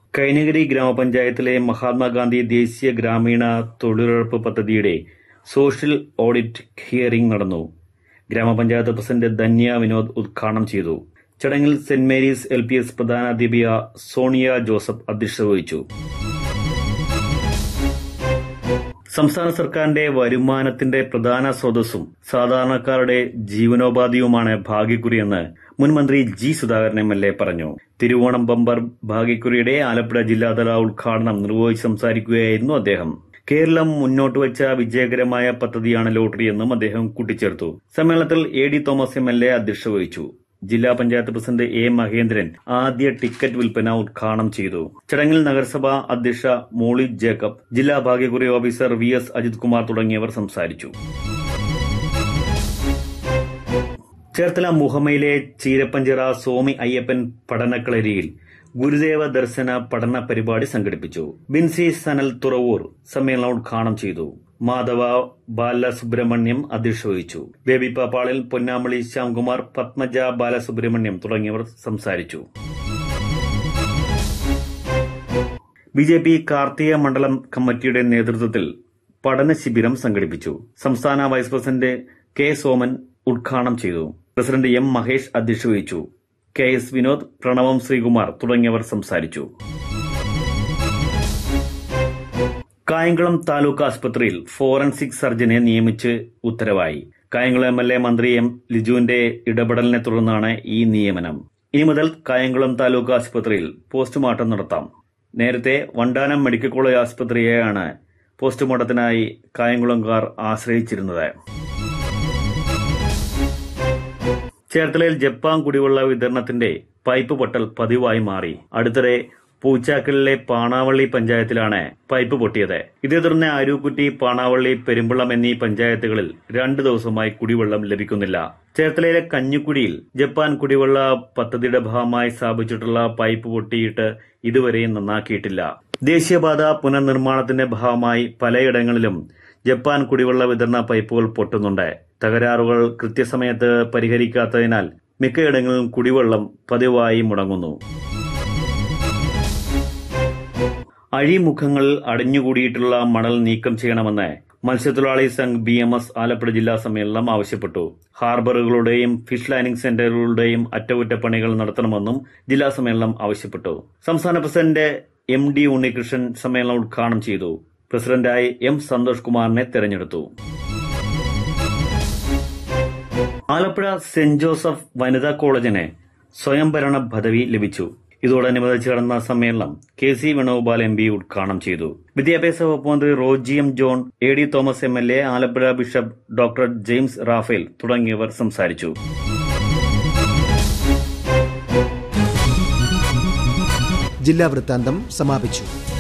കൈനഗിരി ഗ്രാമപഞ്ചായത്തിലെ മഹാത്മാഗാന്ധി ദേശീയ ഗ്രാമീണ തൊഴിലുറപ്പ് പദ്ധതിയുടെ സോഷ്യൽ ഓഡിറ്റ് ഹിയറിംഗ് നടന്നു ഗ്രാമപഞ്ചായത്ത് പ്രസിഡന്റ് ധന്യ വിനോദ് ഉദ്ഘാടനം ചെയ്തു ചടങ്ങിൽ Saint Mary's L P S പ്രധാനാധ്യാപിക സോണിയ ജോസഫ് അധ്യക്ഷത വഹിച്ചു സംസ്ഥാന സർക്കാരിന്റെ വരുമാനത്തിന്റെ പ്രധാന സ്രോതസ്സും സാധാരണക്കാരുടെ ജീവനോപാധിയുമാണ് ഭാഗ്യക്കുറിയെന്ന് മുൻ മന്ത്രി G Sudhakaran M L A പറഞ്ഞു തിരുവോണം ബമ്പർ ഭാഗ്യക്കുറിയുടെ ആലപ്പുഴ ജില്ലാതല ഉദ്ഘാടനം നിർവഹിച്ച് സംസാരിക്കുകയായിരുന്നു അദ്ദേഹം കേരളം മുന്നോട്ട് വെച്ച വിജയകരമായ പദ്ധതിയാണ് ലോട്ടറി എന്നും അദ്ദേഹം കൂട്ടിച്ചേർത്തു സമ്മേളനത്തിൽ A D Thomas M L A അധ്യക്ഷത വഹിച്ചു ജില്ലാ പഞ്ചായത്ത് പ്രസിഡന്റ് എ മഹേന്ദ്രൻ ആദ്യ ടിക്കറ്റ് വിൽപ്പന ഉദ്ഘാടനം ചെയ്തു ചടങ്ങിൽ നഗരസഭാ അധ്യക്ഷ മോളി ജേക്കബ് ജില്ലാ ഭാഗ്യക്കുറി officer V S Ajith Kumar തുടങ്ങിയവർ സംസാരിച്ചു ചേർത്തല മുഹമ്മയിലെ ചീരപ്പഞ്ചിറ സോമി അയ്യപ്പൻ പഠനക്കളരിയിൽ ഗുരുദേവ ദർശന പഠന പരിപാടി സംഘടിപ്പിച്ചു ബിൻസി സനൽ തുറവൂർ സമ്മേളനം ഉദ്ഘാടനം ചെയ്തു മാധവ ബാലസുബ്രഹ്മണ്യം അധ്യക്ഷത വഹിച്ചു ബേബി പാപ്പാളിൽ പൊന്നാമളി ശ്യാംകുമാർ പത്മജ ബാലസുബ്രഹ്മണ്യം തുടങ്ങിയവർ സംസാരിച്ചു ബി ജെ പി കാർത്തിക മണ്ഡലം കമ്മിറ്റിയുടെ നേതൃത്വത്തിൽ പഠന ശിബിരം സംഘടിപ്പിച്ചു സംസ്ഥാന വൈസ് പ്രസിഡന്റ് കെ സോമൻ ഉദ്ഘാടനം ചെയ്തു പ്രസിഡന്റ് എം മഹേഷ് അധ്യക്ഷത വഹിച്ചു കെ എസ് വിനോദ് പ്രണവം ശ്രീകുമാർ തുടങ്ങിയവർ സംസാരിച്ചു കായംകുളം താലൂക്ക് ആശുപത്രിയിൽ ഫോറൻസിക് സർജനെ നിയമിച്ച് ഉത്തരവായി കായംകുളം എം എൽ എ മന്ത്രി എം ലിജുവിന്റെ ഇടപെടലിനെ തുടർന്നാണ് ഈ നിയമനം ഇനി മുതൽ കായംകുളം താലൂക്ക് ആശുപത്രിയിൽ പോസ്റ്റ്മോർട്ടം നടത്താം നേരത്തെ വണ്ടാനം മെഡിക്കൽ കോളേജ് ആശുപത്രിയെയാണ് പോസ്റ്റ്മോർട്ടത്തിനായി കായംകുളംകാർ ആശ്രയിച്ചിരുന്നത് ചേർത്തലയിൽ ജപ്പാൻ കുടിവെള്ള വിതരണത്തിന്റെ പൈപ്പ് പൊട്ടൽ പതിവായി മാറി അടുത്തിടെ പൂച്ചാക്കലിലെ പാണാവള്ളി പഞ്ചായത്തിലാണ് പൈപ്പ് പൊട്ടിയത് ഇതേ തുടർന്ന് അരൂക്കുറ്റി പാണാവള്ളി പെരുമ്പള്ളം എന്നീ പഞ്ചായത്തുകളിൽ രണ്ടു ദിവസമായി കുടിവെള്ളം ലഭിക്കുന്നില്ല ചേർത്തലയിലെ കഞ്ഞിക്കുടിയിൽ ജപ്പാൻ കുടിവെള്ള പദ്ധതിയുടെ ഭാഗമായി സ്ഥാപിച്ചിട്ടുള്ള പൈപ്പ് പൊട്ടിയിട്ട് ഇതുവരെയും നന്നാക്കിയിട്ടില്ല ദേശീയപാത പുനർനിർമ്മാണത്തിന്റെ ഭാഗമായി പലയിടങ്ങളിലും ജപ്പാൻ കുടിവെള്ള വിതരണ പൈപ്പുകൾ പൊട്ടുന്നുണ്ട് തകരാറുകൾ കൃത്യസമയത്ത് പരിഹരിക്കാത്തതിനാൽ മിക്കയിടങ്ങളിലും കുടിവെള്ളം പതിവായി മുടങ്ങുന്നു അഴിമുഖങ്ങളിൽ അടിഞ്ഞുകൂടിയിട്ടുള്ള മണൽ നീക്കം ചെയ്യണമെന്ന് മത്സ്യത്തൊഴിലാളി Sangh B M S Alappuzha ജില്ലാ സമ്മേളനം ആവശ്യപ്പെട്ടു ഹാർബറുകളുടെയും ഫിഷ് ലാൻഡിംഗ് സെന്ററുകളുടെയും അറ്റകുറ്റപ്പണികൾ നടത്തണമെന്നും ജില്ലാ സമ്മേളനം ആവശ്യപ്പെട്ടു സംസ്ഥാന പ്രസിഡന്റ് എം ഡി ഉണ്ണികൃഷ്ണൻ സമ്മേളനം ഉദ്ഘാടനം ചെയ്തു പ്രസിഡന്റായി എം സന്തോഷ് കുമാറിനെ തെരഞ്ഞെടുത്തു ആലപ്പുഴ സെന്റ് ജോസഫ് വനിതാ കോളേജിന് സ്വയംഭരണ പദവി ലഭിച്ചു ഇതോടനുബന്ധിച്ച് നടന്ന സമ്മേളനം K C Venugopal M P ഉദ്ഘാടനം ചെയ്തു വിദ്യാഭ്യാസ വകുപ്പ് മന്ത്രി Roji M John A D Thomas M L A Alappuzha bishop doctor James Raphael തുടങ്ങിയവർ സംസാരിച്ചു ജില്ലാ വൃത്താന്തം സമാപിച്ചു